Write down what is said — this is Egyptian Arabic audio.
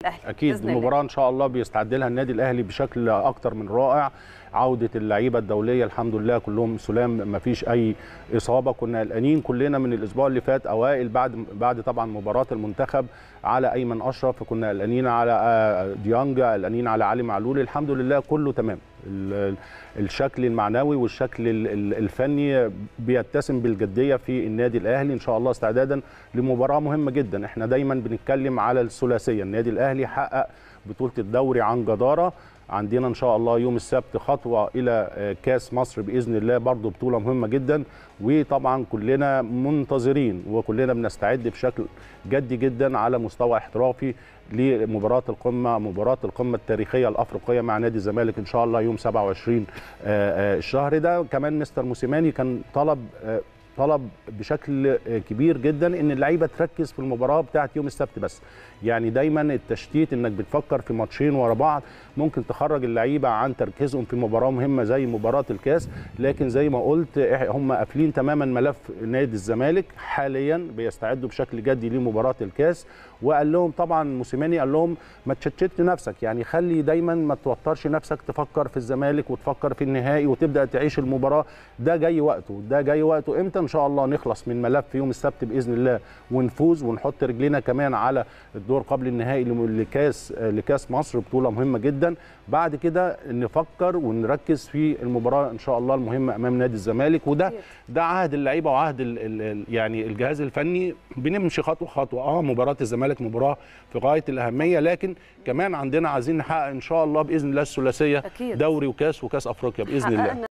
الاهلي اكيد بإذن الله. المباراه ان شاء الله بيستعد لها النادي الاهلي بشكل اكتر من رائع عوده اللعيبه الدوليه الحمد لله كلهم سلام ما فيش اي اصابه كنا قلقانين كلنا من الاسبوع اللي فات اوائل بعد بعد طبعا مباراه المنتخب على ايمن اشرف كنا قلقانين على آه، ديانج قلقانين على علي معلول الحمد لله كله تمام ال- الشكل المعنوي والشكل ال- ال- الفني بيتسم بالجديه في النادي الاهلي ان شاء الله استعدادا لمباراه مهمه جدا احنا دايما بنتكلم على الثلاثيه النادي الاهلي حقق بطوله الدوري عن جداره عندنا ان شاء الله يوم السبت خطوه الى آه، كاس مصر باذن الله برضو بطوله مهمه جدا وطبعا كلنا منتظرين وكلنا بنستعد بشكل جدي جدا على مستوى احترافي لمباراه القمه مباراه القمه التاريخيه الافريقيه مع نادي الزمالك ان شاء الله يوم 27 آه، آه، الشهر ده كمان مستر موسيماني كان طلب آه، طلب بشكل آه، كبير جدا ان اللعيبه تركز في المباراه بتاعه يوم السبت بس يعني دايما التشتيت انك بتفكر في ماتشين ورا بعض ممكن تخرج اللعيبه عن تركيزهم في مباراه مهمه زي مباراه الكاس لكن زي ما قلت إح- هم قافلين تماما ملف نادي الزمالك حاليا بيستعدوا بشكل جدي لمباراه الكاس وقال لهم طبعا موسيماني قال لهم ما تشتتش نفسك يعني خلي دايما ما توترش نفسك تفكر في الزمالك وتفكر في النهائي وتبدا تعيش المباراه ده جاي وقته ده جاي وقته امتى ان شاء الله نخلص من ملف يوم السبت باذن الله ونفوز ونحط رجلينا كمان على الدور قبل النهائي لم- لكاس لكاس مصر بطوله مهمه جدا بعد كده نفكر ونركز في المباراه ان شاء الله المهمه امام نادي الزمالك وده أكيد. ده عهد اللعيبه وعهد ال ال ال يعني الجهاز الفني بنمشي خطوه خطوه اه مباراه الزمالك مباراه في غايه الاهميه لكن كمان عندنا عايزين نحقق ان شاء الله باذن الله الثلاثيه أكيد. دوري وكاس وكاس افريقيا باذن الله حققنا